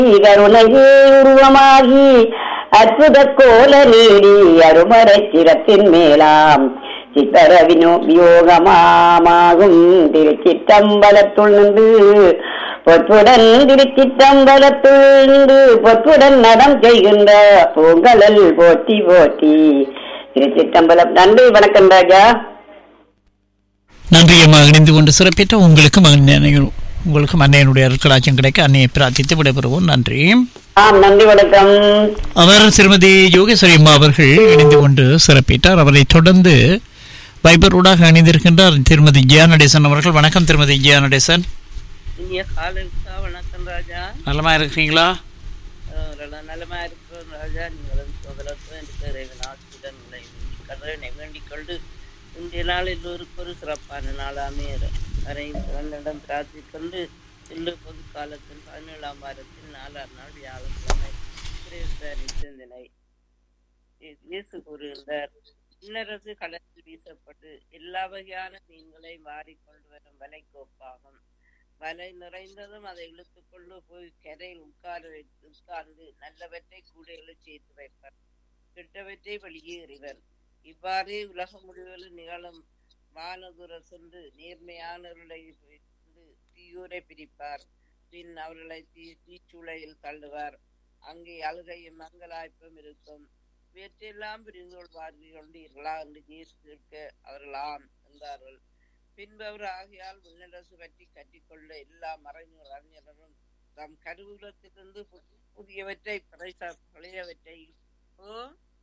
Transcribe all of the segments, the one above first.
கருணையே உருவமாகி அற்புத கோல நீடி அருமறை சிரத்தின் மேலாம் சித்தர வினோ வியோகமாகும் திருச்சிற்றம்பலத்துள் நின்று பொற்புடன் திருச்சிற்றம்பலத்துள் நின்று பொற்புடன் நடம் செய்கின்ற பூங்கலல் போற்றி போற்றி திருச்சிற்றம்பலம் நன்றி வணக்கம் ராஜா நன்றி அம்மா இணைந்து கொண்டு சிறப்பித்த உங்களுக்கு மகன் உங்களுக்கு அன்னையனுடைய அருட்களாட்சியம் கிடைக்க அன்னையை பிரார்த்தித்து விடைபெறுவோம் நன்றி ஆம் நன்றி வணக்கம் அவர் திருமதி யோகேஸ்வரி அம்மா அவர்கள் இணைந்து கொண்டு சிறப்பித்தார் அவரை தொடர்ந்து வைபரோடாக இணைந்திருக்கின்றார் திருமதி ஜியா நடேசன் அவர்கள் வணக்கம் திருமதி ஜியா நடேசன் இனிய காலைக்கா வணக்கம் ராஜா நலமா இருக்கிறீங்களா அஹ் நல்ல- நலமா இருக்கிறோம் ராஜா நீங்களும் சோதரத்துவம் எனக்கு இறைவன் ஆசிரியர் நிலை கடனை வேண்டிக் கொண்டு இன்றைய நாள் எல்லோருக்கும் ஒரு சிறப்பான நாளாமே வரையும் சிறந்திடம் பிரார்த்திக்கொண்டு எல்லோ பொது காலத்தில் பதினேழாம் வாரத்தில் நாலாம் நாள் வியாழக்கிழமை கிறிஸ்தரின் சிந்தனை இயே- இயேசு கூறுகின்றார் இன்னரசு கடலில் வீசப்பட்டு எல்லா வகையான மீன்களை மாறிக்கொண்டு வரும் வலைக்கோப்பாகும் வலை நிறைந்ததும் அதை இழுத்துக் கொண்டு போய் கரையில் உட்கார வைத்து உட்கார்ந்து நல்லவற்றை கூடைகளில் சேர்த்து வைப்பார் கெட்டவற்றை வெளியே எறிவர் இவ்வாறே உலக முடிவுகளில் நிகழும் வானதுர சென்று நேர்மையானவர்களை வைத்து தீயோரை பிரிப்பார் பின் அவர்களை தீ தீச்சூளையில் தள்ளுவார் அங்கே அழுகையும் மங்களாய்ப்பும் இருக்கும் இவற்றையெல்லாம் புரிந்து கொள்வார்கள் கொண்டீர்களா என்று இயேசு கேட்க அவர்களாம் என்றார்கள் பின்பு அவர் ஆகையால் விண்ணரசு பற்றி கற்றுக்கொள்ள எல்லா மறைஞர் அறிஞரும் தம் கருவூலத்திலிருந்து பு- புதியவற்றை பறைசா பழையவற்றை ஓ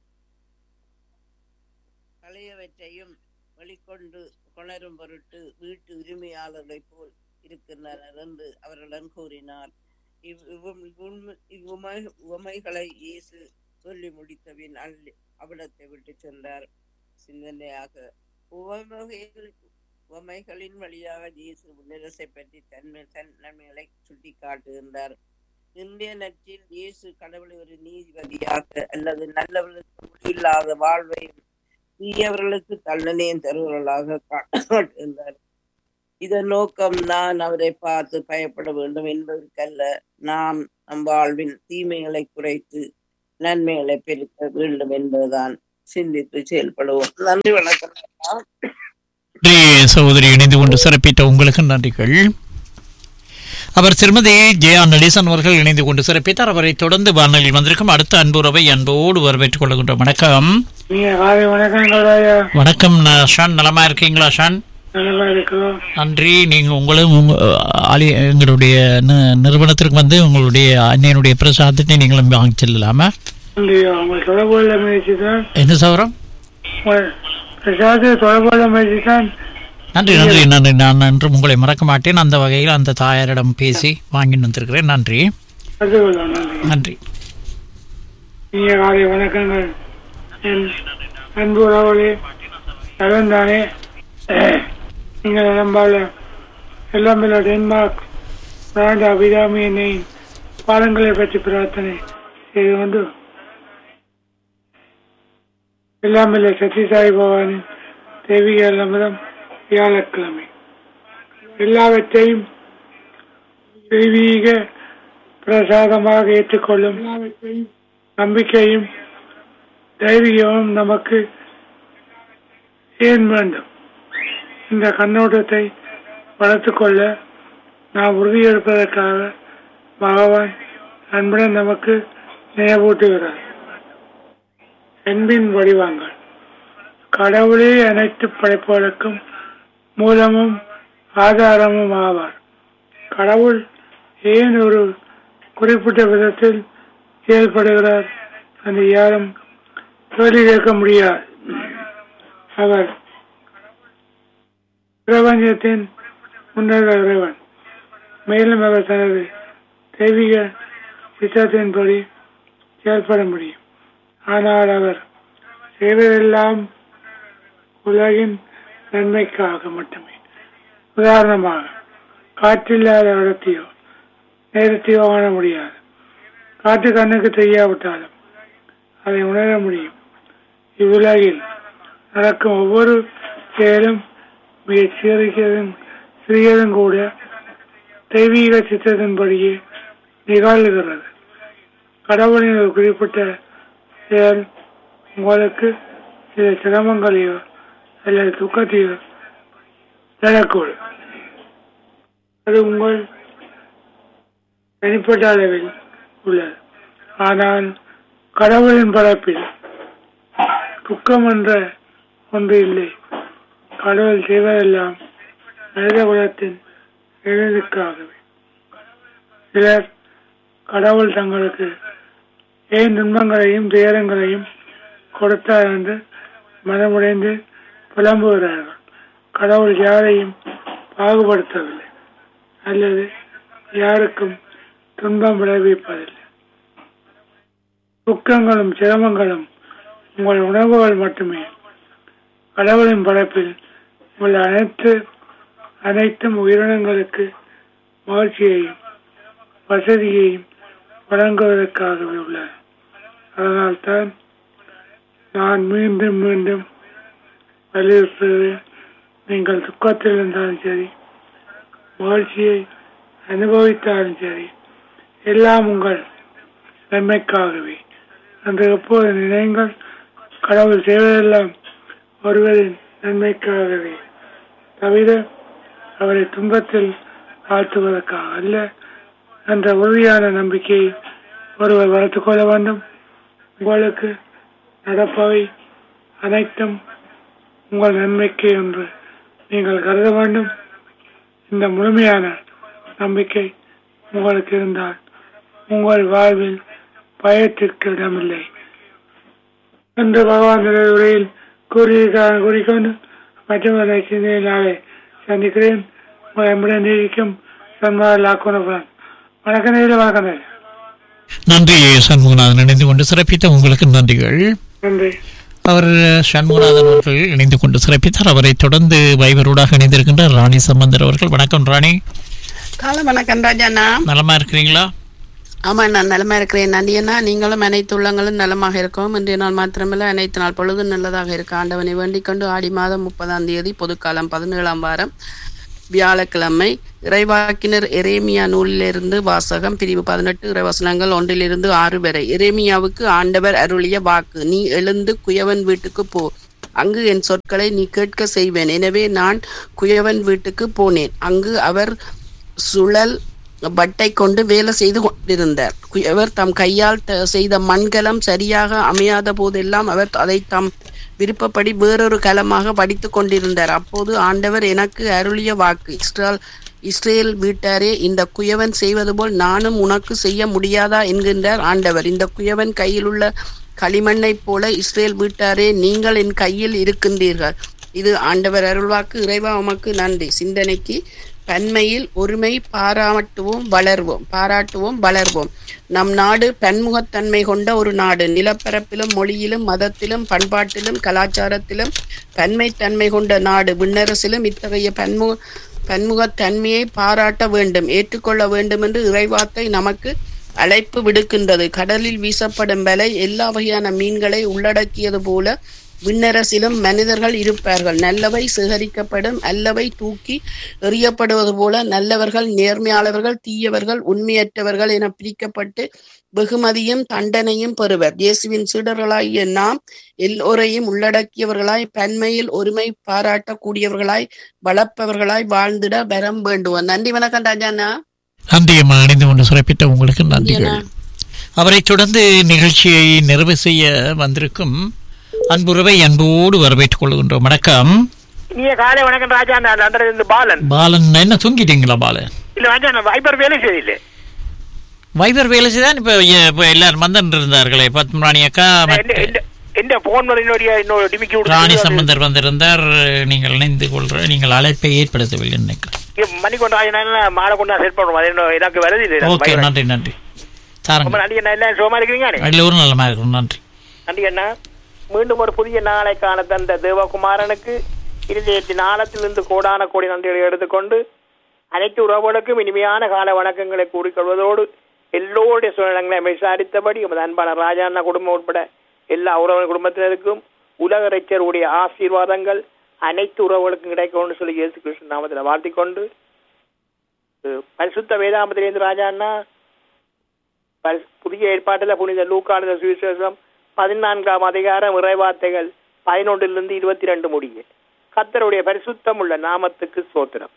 பழையவற்றையும் வெளிக்கொண்டு கொணரும் பொருட்டு வீட்டு உரிமையாளர்களைப் போல் இருக்கின்றனர் என்று அவர்களிடம் கூறினார் இவ் இவ்வும்- இவ்வுண்மை- இவ்வுமை- உவமைகளை இயேசு சொல்லி முடித்தபின் அள்ளி அவிடத்தை விட்டு சென்றார் சிந்தனையாக உவமைகள் உவமைகளின் வழியாக இயேசு முன்னிரசை பற்றி தன்மை தன் நன்மைகளை சுட்டி காட்டுகின்றார் இந்திய நற்றில் இயேசு கடவுளை ஒரு நீதிபதியாக அல்லது நல்லவர்களுக்கு முடிவில்லாத வாழ்வையும் தீயவர்களுக்கு தண்டனையும் தருவர்களாக காட்டுகின்றார் இதன் நோக்கம் நான் அவரை பார்த்து பயப்பட வேண்டும் என்பதற்கல்ல நாம் நம் வாழ்வின் தீமைகளை குறைத்து நன்மைகளை பெருக்க வேண்டும் என்பதுதான் சிந்தித்து செயல்படுவோம் நன்றி வணக்கம் நன்றி சகோதரி இணைந்து கொண்டு சிறப்பித்த உங்களுக்கு நன்றிகள் அவர் திருமதி ஜெயா நடேசன் அவர்கள் இணைந்து கொண்டு சிறப்பித்தார் அவரை தொடர்ந்து வானொலியில் வந்திருக்கும் அடுத்த அன்புறவை அன்போடு வரவேற்றுக் கொள்கின்றோம் வணக்கம் நீங்க காலை வணக்கங்கள் ராஜா வணக்கம் ந- ஷான் நலமா இருக்கீங்களா ஷான் நல்லமா இருக்கிறோம் நன்றி நீங்க உங்களும் உங்க, ஆலி- எங்களுடைய நி- நிறுவனத்திற்கு வந்து உங்களுடைய அன்னையனுடைய பிரசாதத்தை நீங்களும் வாங்கி செல்லலாமா நன்றி உங்கள் தொடர்புள்ள முயற்சி தான் என்ன சவரம் உங்கள் பிரசாத தொடர்புள்ள முயற்சி தான் நன்றி நன்றி நன்றி நான் என்றும் உங்களை மறக்க மாட்டேன் அந்த வகையில் அந்த தாயாரிடம் பேசி வாங்கி வந்திருக்கிறேன் நன்றி கருத்து கொள்ளும் நன்றி நன்றி நீங்க காலை வணக்கங்கள் என் அன்பு உறவுகளே நலந்தானே நீங்கள் நம்பால எல்லாம் இல்ல டென்மார்க் பிராண்ட் அபிராமி என்னையின் பாடங்களை பற்றி பிரார்த்தனை செய்து கொண்டு எல்லாம் இல்ல சத்யசாய் பவானின் தெய்வீக அலம்பரம் வியாழக்கிழமை எல்லாவற்றையும் தெய்வீக பிரசாதமாக ஏற்றுக்கொள்ளும் நம்பிக்கையும் தைரியமும் நமக்கு ஏன் வேண்டும் இந்த கண்ணோட்டத்தை வளர்த்துக் கொள்ள நாம் உறுதியெடுப்பதற்காக பகவான் அன்புடன் நமக்கு நினைவூட்டுகிறார் அன்பின் வடிவங்கள் கடவுளே அனைத்து படைப்புகளுக்கும் மூலமும் ஆதாரமும் ஆவார் கடவுள் ஏன் ஒரு குறிப்பிட்ட விதத்தில் செயல்படுகிறார் என்று யாரும் கேள்வி கேட்க முடியாது அவர் பிரபஞ்சத்தின் உன்னத இறைவன் மேலும் அவர் தனது தெய்வீக சித்தத்தின்படி செயல்பட முடியும் ஆனால் அவர் செய்வதெல்லாம் உலகின் நன்மைக்காக மட்டுமே உதாரணமாக காற்றில்லாத இடத்தையோ நேரத்தையோ காண முடியாது காற்று கண்ணுக்கு தெரியாவிட்டாலும் அதை உணர முடியும் இவ்வுலகில் நடக்கும் ஒவ்வொரு செயலும் மிகச் சிறியதும் சிறியதும் கூட தெய்வீக சித்தத்தின்படியே நிகழ்கிறது கடவுளின் ஒரு குறிப்பிட்ட செயல் உங்களுக்கு சில சிரமங்களையோ அல்லது துக்கத்தையோ தரக்கூடும் அது உங்கள் தனிப்பட்ட அளவில் உள்ளது ஆனால் கடவுளின் படைப்பில் துக்கம் என்ற ஒன்று இல்லை கடவுள் செய்வதெல்லாம் மனித குலத்தின் எழுதுக்காகவே சிலர் கடவுள் தங்களுக்கு ஏன் துன்பங்களையும் துயரங்களையும் கொடுத்தார் என்று மனமுடைந்து புலம்புகிறார்கள் கடவுள் யாரையும் பாகுபடுத்தவில்லை அல்லது யாருக்கும் துன்பம் விளைவிப்பதில்லை துக்கங்களும் சிரமங்களும் உங்கள் உணர்வுகள் மட்டுமே கடவுளின் படைப்பில் உள்ள அனைத்து அனைத்தும் உயிரினங்களுக்கு மகிழ்ச்சியையும் வசதியையும் வழங்குவதற்காகவே உள்ளது அதனால்தான் நான் மீண்டும் மீண்டும் வலியுறுத்துகிறேன் நீங்கள் துக்கத்தில் இருந்தாலும் சரி மகிழ்ச்சியை அனுபவித்தாலும் சரி எல்லாம் உங்கள் நன்மைக்காகவே என்று எப்போது நினைங்கள் கடவுள் செய்வதெல்லாம் ஒருவரின் நன்மைக்காகவே தவிர அவரை துன்பத்தில் வாழ்த்துவதற்காக அல்ல என்ற உறுதியான நம்பிக்கையை ஒருவர் வளர்த்துக் கொள்ள வேண்டும் உங்களுக்கு நடப்பவை அனைத்தும் உங்கள் நன்மைக்கு என்று நீங்கள் கருத வேண்டும் இந்த முழுமையான நம்பிக்கை உங்களுக்கு இருந்தால் உங்கள் வாழ்வில் பயத்திற்கு இடமில்லை என்று பகவான் தனது உரையில் கூறியிருக்கிறார் கூறிக்கொண்டு மற்றொரு சிந்தனையினாலே சந்திக்கிறேன் உங்களை நம்முடைய நீதிக்கும் சன்மார் லாக்குனபுரன் வணக்கம் நேரில் வணக்கம் நேரில் நன்றி சண்முகநாதன் இணைந்து கொண்டு சிறப்பித்த உங்களுக்கு நன்றிகள் நன்றி அவர் சண்முகநாதன் அவர்கள் இணைந்து கொண்டு சிறப்பித்தார் அவரை தொடர்ந்து வைபரோடாக இணைந்திருக்கின்ற ராணி சம்பந்தர் அவர்கள் வணக்கம் ராணி காலை வணக்கம் ராஜாண்ணா நலமா இருக்கிறீங்களா ஆமா நான் நலமா இருக்கிறேன் நந்தியண்ணா நீங்களும் அனைத்து உள்ளங்களும் நலமாக இருக்கவும் இன்றைய நாள் மாத்திரமல்ல அனைத்து நாள் பொழுதும் நல்லதாக இருக்க ஆண்டவனை வேண்டிக் கொண்டு ஆடி மாதம் முப்பதாம் தேதி பொதுக்காலம் பதினேழாம் வாரம் வியாழக்கிழமை இறைவாக்கினர் எரேமியா நூலிலிருந்து வாசகம் பிரிவு பதினெட்டு இறைவசனங்கள் ஒன்றிலிருந்து ஆறு வரை எரேமியாவுக்கு ஆண்டவர் அருளிய வாக்கு நீ எழுந்து குயவன் வீட்டுக்கு போ அங்கு என் சொற்களை நீ கேட்க செய்வேன் எனவே நான் குயவன் வீட்டுக்கு போனேன் அங்கு அவர் சுழல் பட்டை கொண்டு வேலை செய்து கொண்டிருந்தார் குயவர் தம் கையால் த- செய்த மண்கலம் சரியாக அமையாத போதெல்லாம் அவர் அதை தம் விருப்பப்படி வேறொரு கலமாக படித்துக் கொண்டிருந்தார் அப்போது ஆண்டவர் எனக்கு அருளிய வாக்கு இஸ்ரேல் இஸ்ரேல் வீட்டாரே இந்த குயவன் செய்வது போல் நானும் உனக்கு செய்ய முடியாதா என்கின்றார் ஆண்டவர் இந்த குயவன் கையில் உள்ள களிமண்ணைப் போல இஸ்ரேல் வீட்டாரே நீங்கள் என் கையில் இருக்கின்றீர்கள் இது ஆண்டவர் அருள்வாக்கு இறைவா உமக்கு நன்றி சிந்தனைக்கு பன்மையில் ஒருமை பாராட்டுவோம் வளர்வோம் பாராட்டுவோம் வளர்வோம் நம் நாடு பன்முகத்தன்மை கொண்ட ஒரு நாடு நிலப்பரப்பிலும் மொழியிலும் மதத்திலும் பண்பாட்டிலும் கலாச்சாரத்திலும் பன்மைத்தன்மை கொண்ட நாடு விண்ணரசிலும் இத்தகைய பன்முக பன்முகத்தன்மையை பாராட்ட வேண்டும் ஏற்றுக்கொள்ள வேண்டும் என்று இறைவார்த்தை நமக்கு அழைப்பு விடுக்கின்றது கடலில் வீசப்படும் வலை எல்லா வகையான மீன்களை உள்ளடக்கியது போல விண்ணரசிலும் மனிதர்கள் இருப்பார்கள் நல்லவை சேகரிக்கப்படும் அல்லவை தூக்கி எறியப்படுவது போல நல்லவர்கள் நேர்மையாளர்கள் தீயவர்கள் உண்மையற்றவர்கள் என பிரிக்கப்பட்டு வெகுமதியும் தண்டனையும் பெறுவர் இயேசுவின் சீடர்களாகிய நாம் எல்லோரையும் உள்ளடக்கியவர்களாய் பன்மையில் ஒருமை பாராட்டக்கூடியவர்களாய் வளர்ப்பவர்களாய் வாழ்ந்திட வரம் வேண்டுவோம் நன்றி வணக்கம் ராஜாண்ணா நன்றி அம்மா இணைந்து கொண்டு சிறப்பித்த உங்களுக்கு நன்றிகள் நன்றியண்ணா. அவரை தொடர்ந்து நிகழ்ச்சியை நிறைவு செய்ய வந்திருக்கும் அன்புறவை அன்போடு வரவேற்றுக் கொள்கின்றோம் வணக்கம் நீங்க காலை வணக்கம் ராஜா நான் நன்றி இந்த பாலன் பாலன் என்ன தூங்கிட்டீங்களா பாலன் இல்ல ராஜா நான் வைபர் வேலை செய்யல வைபர் வேலை செய்தான் இப்ப இப்ப எல்லாரும் மந்தன் இருந்தார்களே பத்மராணி அக்கா மற்ற எந்த போன் என்னுடைய இன்னொரு டிமிக்கி ராணி சம்பந்தர் வந்திருந்தார் நீங்கள் இணைந்து கொள்ற நீங்கள் அழைப்பை ஏற்படுத்தவில்லை நினைக்கிறேன் மணிக்கொண்டு ராஜா மாலை கொண்டு செட் பண்ணுவோம் அது இன்னும் எனக்கு வருது இது ஓகே வைபர். நன்றி நன்றி ரொம்ப தாருங்க நன்றி அண்ணா எல்லாம் சுகமா இருக்கிறீங்க எல்லோரும் நல்லமா இருக்கணும் நன்றி நன்றி அண்ணா மீண்டும் ஒரு புதிய நாளை காண தந்த தேவகுமாரனுக்கு இருதயத்தின் ஆழத்திலிருந்து கோடான கோடி நன்றிகளை எடுத்துக்கொண்டு அனைத்து உறவுகளுக்கும் இனிமையான கால வணக்கங்களை கூறிக்கொள்வதோடு எல்லோருடைய சூழ்நிலங்களை விசாரித்தபடி எமது அன்பான ராஜாண்ணா குடும்பம் உட்பட எல்லா உறவு குடும்பத்தினருக்கும் உலக இறைச்சருடைய ஆசீர்வாதங்கள் அனைத்து உறவுகளுக்கும் கிடைக்கும்னு சொல்லி இயேசு கிருஷ்ணன் நாமத்தில் வாழ்த்திக் கொண்டு அஹ், பரிசுத்த வேதாமத்திலேருந்து ராஜா அண்ணா பல்- புதிய ஏற்பாட்டில் புனித லூக்கானத சுவிசேஷம் பதினான்காம் அதிகாரம் இறைவார்த்தைகள் பதினொன்றிலிருந்து இருபத்தி ரெண்டு முடிய கத்தருடைய பரிசுத்தம் உள்ள நாமத்துக்கு சோத்திரம்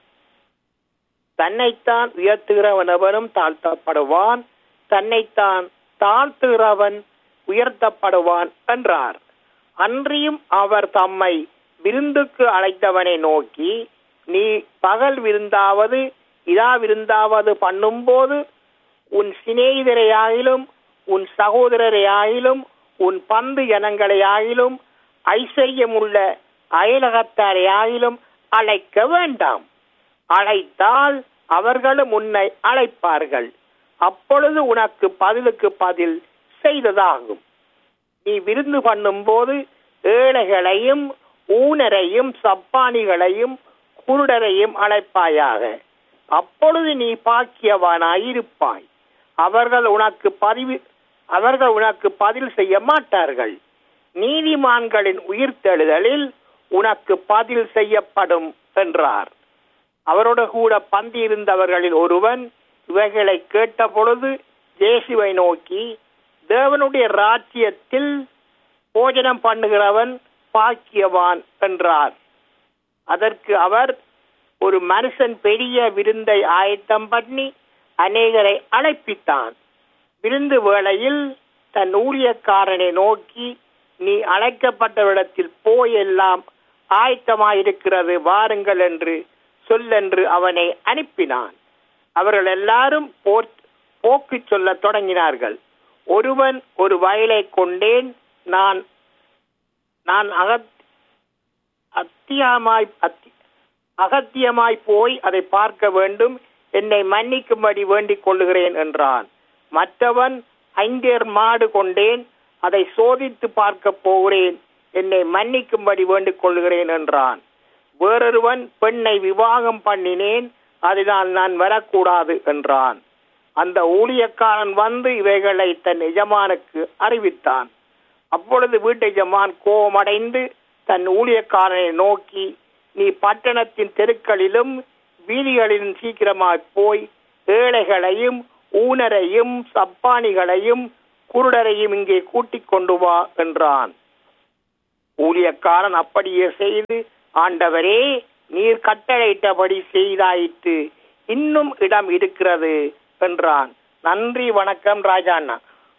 தன்னைத்தான் உயர்த்துகிறவன் எவனும் தாழ்த்தப்படுவான் தன்னைத்தான் தாழ்த்துகிறவன் உயர்த்தப்படுவான் என்றார் அன்றியும் அவர் தம்மை விருந்துக்கு அழைத்தவனை நோக்கி நீ பகல் விருந்தாவது இதா விருந்தாவது பண்ணும்போது உன் சிநேகிதரையாயிலும் உன் சகோதரரையாயிலும் உன் பந்து ஜனங்களையாயிலும் ஐஸ்வர்யமுள்ள அயலகத்தாரையாயிலும் அழைக்க வேண்டாம் அழைத்தால் அவர்களும் உன்னை அழைப்பார்கள் அப்பொழுது உனக்கு பதிலுக்கு பதில் செய்ததாகும் நீ விருந்து பண்ணும்போது ஏழைகளையும் ஊனரையும் சப்பானிகளையும் குருடரையும் அழைப்பாயாக அப்பொழுது நீ பாக்கியவானாயிருப்பாய் அவர்கள் உனக்கு பதிவு அவர்கள் உனக்கு பதில் செய்ய மாட்டார்கள் நீதிமான்களின் உயிர்த்தெழுதலில் உனக்கு பதில் செய்யப்படும் என்றார் அவரோட கூட பந்தி இருந்தவர்களில் ஒருவன் இவைகளை கேட்ட பொழுது இயேசுவை நோக்கி தேவனுடைய ராஜ்யத்தில் போஜனம் பண்ணுகிறவன் பாக்கியவான் என்றார் அதற்கு அவர் ஒரு மனுஷன் பெரிய விருந்தை ஆயத்தம் பண்ணி அநேகரை அழைப்பித்தான் விருந்து வேளையில் தன் ஊழியக்காரனை நோக்கி நீ அழைக்கப்பட்டவரிடத்தில் போய் எல்லாம் ஆயத்தமாயிருக்கிறது வாருங்கள் என்று சொல்லென்று அவனை அனுப்பினான் அவர்கள் எல்லாரும் போர் போக்கு சொல்லத் தொடங்கினார்கள் ஒருவன் ஒரு வயலை கொண்டேன் நான் நான் அகத் அத்தியமாய் அத்தி- அகத்தியமாய் போய் அதை பார்க்க வேண்டும் என்னை மன்னிக்கும்படி வேண்டிக் கொள்ளுகிறேன் என்றான் மற்றவன் ஐந்தேர் மாடு கொண்டேன் அதை சோதித்து பார்க்க போகிறேன் என்னை மன்னிக்கும்படி வேண்டிக் கொள்ளுகிறேன் என்றான் வேறொருவன் பெண்ணை விவாகம் பண்ணினேன் அதனால் நான் வரக்கூடாது என்றான் அந்த ஊழியக்காரன் வந்து இவைகளை தன் எஜமானுக்கு அறிவித்தான் அப்பொழுது வீட்டு எஜமான் கோபமடைந்து தன் ஊழியக்காரனை நோக்கி நீ பட்டணத்தின் தெருக்களிலும் வீதிகளிலும் சீக்கிரமாய் போய் ஏழைகளையும் ஊனரையும் சப்பானிகளையும் குருடரையும் இங்கே கூட்டிக் கொண்டு வா என்றான் ஊழியக்காரன் அப்படியே செய்து ஆண்டவரே நீர் கட்டளையிட்டபடி செய்தாயிற்று இன்னும் இடம் இருக்கிறது என்றான் நன்றி வணக்கம் ராஜா அண்ணா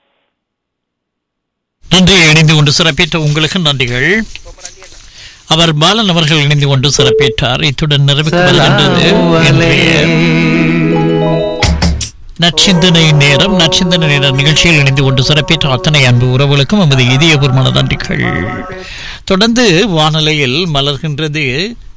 நன்றி இணைந்து கொண்டு சிறப்பித்த உங்களுக்கு நன்றிகள் அவர் பாலன் அவர்கள் இணைந்து கொண்டு சிறப்பித்தார் இத்துடன் நிறைவுக்கு வருகின்றது இன்றைய நற்சிந்தனை நேரம் நற்சிந்தனை நேர நிகழ்ச்சியில் இணைந்து கொண்டு சிறப்பித்த அத்தனை அன்பு உறவுகளுக்கும் நமது இதயபூர்வமான நன்றிகள் தொடர்ந்து வானொலியில் மலர்கின்றது